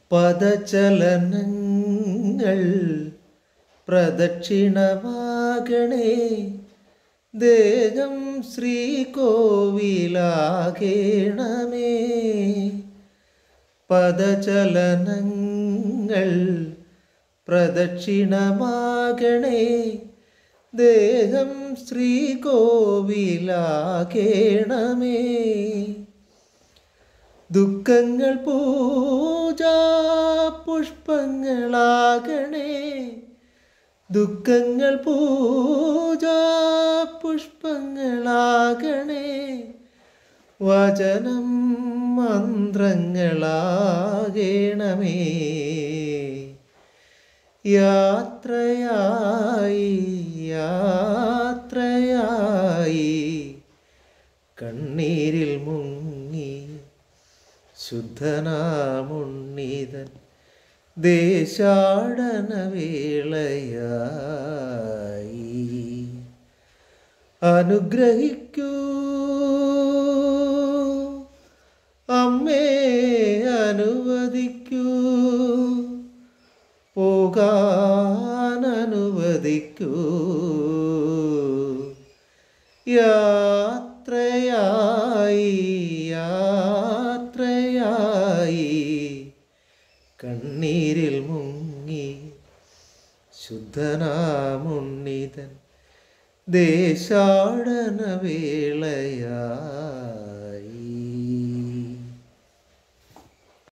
പദചലനങ്ങൾ പ്രദക്ഷിണമാകണേ ദേഹം ശ്രീകോവിലാകേണമേ പദചലനങ്ങൾ പ്രദക്ഷിണമാകണേ ദേഹം ശ്രീകോവിലാകേണമേ ദുഃഖങ്ങൾ പൂജാ പുഷ്പങ്ങളാകണേ ദുഃഖങ്ങൾ പൂജാ പുഷ്പങ്ങളാകണേ വചനം മന്ത്രങ്ങളാകേണമേ യാത്രയായി യാത്രയായി കണ്ണീരിൽ മുങ്ങി ശുദ്ധനാമുണ്ണീതൻ ദേശാടന വേളയായി അനുഗ്രഹിക്കൂ അമ്മേ അനുവദിക്കൂ പോകാൻ അനുവദിക്കൂ യാത്രയായി യാത്രയായി കണ്ണീരിൽ മുങ്ങി ശുദ്ധനാമുണ്ണിതൻ ദേശാടന വേളയായി